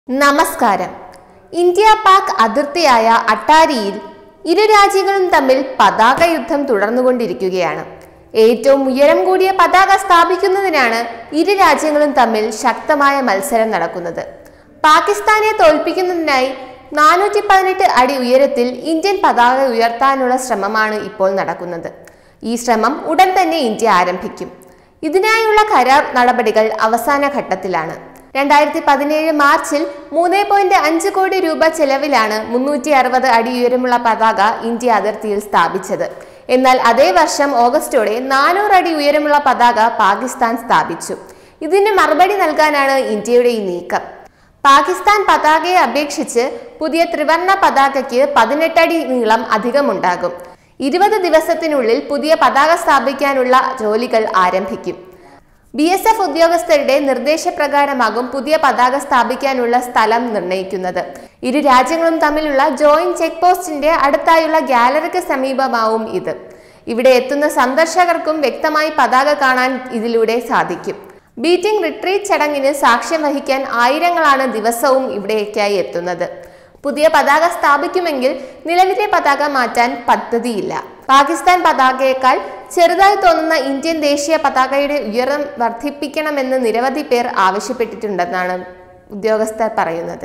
നമസ്കാരം ഇന്ത്യ പാക് അതിർത്തിയായ അട്ടാരിയിൽ ഇരു രാജ്യങ്ങളും തമ്മിൽ പതാക യുദ്ധം തുടർന്നുകൊണ്ടിരിക്കുകയാണ് ഏറ്റവും ഉയരം കൂടിയ പതാക സ്ഥാപിക്കുന്നതിനാണ് ഇരു രാജ്യങ്ങളും തമ്മിൽ ശക്തമായ മത്സരം നടക്കുന്നത് പാകിസ്ഥാനെ തോൽപ്പിക്കുന്നതിനായി നാനൂറ്റി പതിനെട്ട് അടി ഉയരത്തിൽ ഇന്ത്യൻ പതാക ഉയർത്താനുള്ള ശ്രമമാണ് ഇപ്പോൾ നടക്കുന്നത് ഈ ശ്രമം ഉടൻ തന്നെ ഇന്ത്യ ആരംഭിക്കും ഇതിനായുള്ള കരാർ നടപടികൾ അവസാന ഘട്ടത്തിലാണ് രണ്ടായിരത്തി പതിനേഴ് മാർച്ചിൽ മൂന്ന് പോയിന്റ് അഞ്ച് കോടി രൂപ ചെലവിലാണ് മുന്നൂറ്റി അറുപത് അടി ഉയരമുള്ള പതാക ഇന്ത്യ അതിർത്തിയിൽ സ്ഥാപിച്ചത് എന്നാൽ അതേ വർഷം ഓഗസ്റ്റോടെ നാനൂറ് അടി ഉയരമുള്ള പതാക പാകിസ്ഥാൻ സ്ഥാപിച്ചു ഇതിന് മറുപടി നൽകാനാണ് ഇന്ത്യയുടെ ഈ നീക്കം പാകിസ്ഥാൻ പതാകയെ അപേക്ഷിച്ച് പുതിയ ത്രിവർണ പതാകയ്ക്ക് പതിനെട്ടടി നീളം അധികമുണ്ടാകും ഇരുപത് ദിവസത്തിനുള്ളിൽ പുതിയ പതാക സ്ഥാപിക്കാനുള്ള ജോലികൾ ആരംഭിക്കും ബി എസ് എഫ് ഉദ്യോഗസ്ഥരുടെ നിർദ്ദേശപ്രകാരമാകും പുതിയ പതാക സ്ഥാപിക്കാനുള്ള സ്ഥലം നിർണ്ണയിക്കുന്നത് ഇരു രാജ്യങ്ങളും തമ്മിലുള്ള ജോയിന്റ് ചെക്ക് പോസ്റ്റിന്റെ അടുത്തായുള്ള ഗാലറിക്ക് സമീപമാവും ഇത് ഇവിടെ എത്തുന്ന സന്ദർശകർക്കും വ്യക്തമായി പതാക കാണാൻ ഇതിലൂടെ സാധിക്കും ബീറ്റിംഗ് റിട്രീറ്റ് ചടങ്ങിന് സാക്ഷ്യം വഹിക്കാൻ ആയിരങ്ങളാണ് ദിവസവും ഇവിടേക്കായി എത്തുന്നത് പുതിയ പതാക സ്ഥാപിക്കുമെങ്കിൽ നിലവിലെ പതാക മാറ്റാൻ പദ്ധതിയില്ല പാകിസ്ഥാൻ പതാകയേക്കാൾ ചെറുതായി തോന്നുന്ന ഇന്ത്യൻ ദേശീയ പതാകയുടെ ഉയരം വർദ്ധിപ്പിക്കണമെന്ന് നിരവധി പേർ ആവശ്യപ്പെട്ടിട്ടുണ്ടെന്നാണ് ഉദ്യോഗസ്ഥർ പറയുന്നത്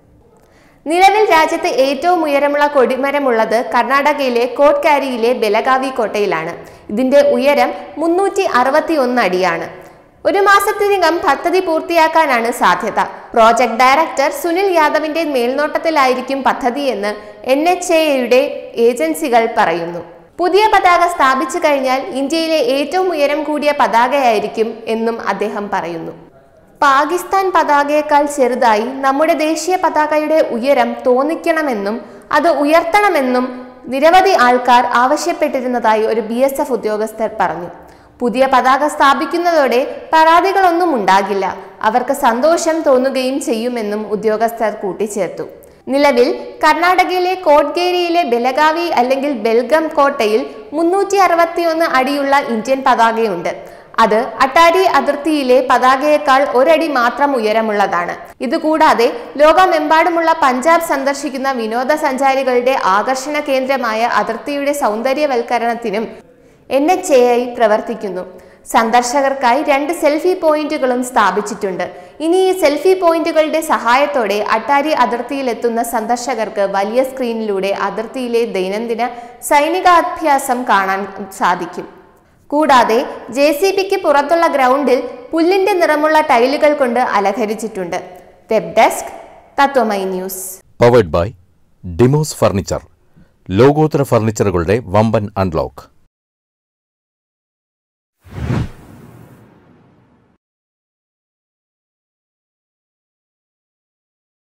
നിലവിൽ രാജ്യത്ത് ഏറ്റവും ഉയരമുള്ള കൊടിമരമുള്ളത് കർണാടകയിലെ കോട്ട്കാരിയിലെ ബെലഗാവി കോട്ടയിലാണ് ഇതിന്റെ ഉയരം മുന്നൂറ്റി അറുപത്തി ഒന്ന് അടിയാണ് ഒരു മാസത്തിനകം പദ്ധതി പൂർത്തിയാക്കാനാണ് സാധ്യത പ്രോജക്ട് ഡയറക്ടർ സുനിൽ യാദവിന്റെ മേൽനോട്ടത്തിലായിരിക്കും പദ്ധതിയെന്ന് എൻ എച്ച് എയുടെ ഏജൻസികൾ പറയുന്നു പുതിയ പതാക സ്ഥാപിച്ചു കഴിഞ്ഞാൽ ഇന്ത്യയിലെ ഏറ്റവും ഉയരം കൂടിയ പതാകയായിരിക്കും എന്നും അദ്ദേഹം പറയുന്നു പാകിസ്ഥാൻ പതാകയേക്കാൾ ചെറുതായി നമ്മുടെ ദേശീയ പതാകയുടെ ഉയരം തോന്നിക്കണമെന്നും അത് ഉയർത്തണമെന്നും നിരവധി ആൾക്കാർ ആവശ്യപ്പെട്ടിരുന്നതായി ഒരു ബി എസ് എഫ് ഉദ്യോഗസ്ഥർ പറഞ്ഞു പുതിയ പതാക സ്ഥാപിക്കുന്നതോടെ പരാതികളൊന്നും ഉണ്ടാകില്ല അവർക്ക് സന്തോഷം തോന്നുകയും ചെയ്യുമെന്നും ഉദ്യോഗസ്ഥർ കൂട്ടിച്ചേർത്തു നിലവിൽ കർണാടകയിലെ കോട്ട്ഗേരിയിലെ ബെലഗാവി അല്ലെങ്കിൽ ബെൽഗം കോട്ടയിൽ മുന്നൂറ്റി അറുപത്തിയൊന്ന് അടിയുള്ള ഇന്ത്യൻ പതാകയുണ്ട് അത് അട്ടാരി അതിർത്തിയിലെ പതാകയേക്കാൾ ഒരടി മാത്രം ഉയരമുള്ളതാണ് ഇതുകൂടാതെ ലോകമെമ്പാടുമുള്ള പഞ്ചാബ് സന്ദർശിക്കുന്ന വിനോദസഞ്ചാരികളുടെ ആകർഷണ കേന്ദ്രമായ അതിർത്തിയുടെ സൗന്ദര്യവൽക്കരണത്തിനും എൻ എച്ച് എ ഐ പ്രവർത്തിക്കുന്നു സന്ദർശകർക്കായി രണ്ട് സെൽഫി പോയിന്റുകളും സ്ഥാപിച്ചിട്ടുണ്ട് ഇനി ഈ സെൽഫി പോയിന്റുകളുടെ സഹായത്തോടെ അട്ടാരി അതിർത്തിയിലെത്തുന്ന സന്ദർശകർക്ക് വലിയ സ്ക്രീനിലൂടെ അതിർത്തിയിലെ ദൈനംദിന സൈനികാഭ്യാസം കാണാൻ സാധിക്കും കൂടാതെ ജെ സി ബിക്ക് പുറത്തുള്ള ഗ്രൗണ്ടിൽ പുല്ലിന്റെ നിറമുള്ള ടൈലുകൾ കൊണ്ട് അലങ്കരിച്ചിട്ടുണ്ട് web desk Tatwamayi news powered by Demos furniture ലോകോത്തര ഫർണിച്ചറുകളുടെ വമ്പൻ അൺലോക്ക്